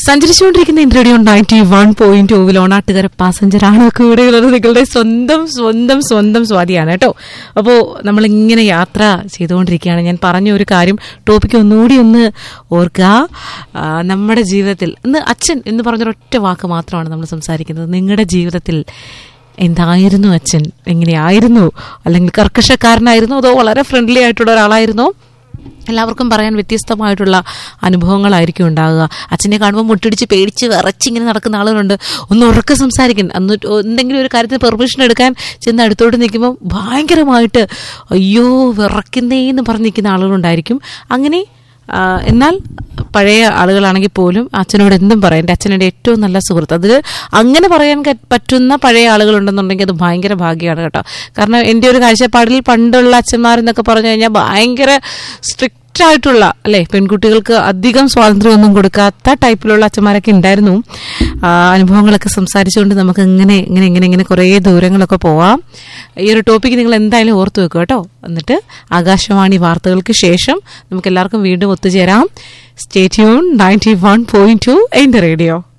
സഞ്ചരിച്ചുകൊണ്ടിരിക്കുന്ന ഇൻട്രഡിയോ ninety one point ടൂവിൽ ഓണാട്ടുകര പാസഞ്ചറാണ് കൂടെയുള്ളത് നിങ്ങളുടെ സ്വന്തം സ്വന്തം സ്വന്തം സ്വാതിയാണ് കേട്ടോ അപ്പോൾ നമ്മളിങ്ങനെ യാത്ര ചെയ്തുകൊണ്ടിരിക്കുകയാണ് ഞാൻ പറഞ്ഞ ഒരു കാര്യം ടോപ്പിക്ക് ഒന്നുകൂടി ഒന്ന് ഓർക്കുക ആ, നമ്മുടെ ജീവിതത്തിൽ ഇന്ന് അച്ഛൻ എന്ന് പറഞ്ഞൊരൊറ്റ വാക്ക് മാത്രമാണ് നമ്മൾ സംസാരിക്കുന്നത് നിങ്ങളുടെ ജീവിതത്തിൽ എന്തായിരുന്നു അച്ഛൻ എങ്ങനെയായിരുന്നു അല്ലെങ്കിൽ കർക്കശക്കാരനായിരുന്നോ അതോ വളരെ ഫ്രണ്ട്ലി ആയിട്ടുള്ള ഒരാളായിരുന്നോ എല്ലാവർക്കും പറയാൻ വ്യത്യസ്തമായിട്ടുള്ള അനുഭവങ്ങളായിരിക്കും ഉണ്ടാകുക അച്ഛനെ കാണുമ്പോൾ മുട്ടിടിച്ച് പേടിച്ച് വിറച്ചിങ്ങനെ നടക്കുന്ന ആളുകളുണ്ട് ഒന്ന് ഉറക്കെ സംസാരിക്കാൻ അന്ന് എന്തെങ്കിലും ഒരു കാര്യത്തിന് പെർമിഷൻ എടുക്കാൻ ചെന്ന് അടുത്തോട്ട് നിൽക്കുമ്പോൾ ഭയങ്കരമായിട്ട് അയ്യോ വിറക്കുന്നേന്ന് പറഞ്ഞ് നിൽക്കുന്ന ആളുകളുണ്ടായിരിക്കും അങ്ങനെ ആ, എന്നാൽ പഴയ ആളുകളാണെങ്കിൽ പോലും അച്ഛനോട് എന്തും പറയാം എൻ്റെ അച്ഛനെൻ്റെ ഏറ്റവും നല്ല സുഹൃത്ത് അതിൽ അങ്ങനെ പറയാൻ ക- പറ്റുന്ന പഴയ ആളുകളുണ്ടെന്നുണ്ടെങ്കിൽ അത് ഭയങ്കര ഭാഗ്യമാണ് കേട്ടോ കാരണം എൻ്റെ ഒരു കാഴ്ചപ്പാടിൽ പണ്ടുള്ള അച്ഛന്മാരെന്നൊക്കെ പറഞ്ഞു കഴിഞ്ഞാൽ ഭയങ്കര സ്ട്രിക്റ്റ് ആയിട്ടുള്ള അല്ലെ പെൺകുട്ടികൾക്ക് അധികം സ്വാതന്ത്ര്യമൊന്നും കൊടുക്കാത്ത ടൈപ്പിലുള്ള അച്ഛന്മാരൊക്കെ ഉണ്ടായിരുന്നു ആ, അനുഭവങ്ങളൊക്കെ സംസാരിച്ചുകൊണ്ട് നമുക്ക് ഇങ്ങനെ ഇങ്ങനെ ഇങ്ങനെ ഇങ്ങനെ കുറേ ദൂരങ്ങളൊക്കെ പോവാം ഈ ഒരു ടോപ്പിക്ക് നിങ്ങൾ എന്തായാലും ഓർത്തു വെക്കുക കേട്ടോ എന്നിട്ട് ആകാശവാണി വാർത്തകൾക്ക് ശേഷം നമുക്ക് എല്ലാവർക്കും വീണ്ടും ഒത്തുചേരാം stay tune ninety one point two എൻ്റെ റേഡിയോ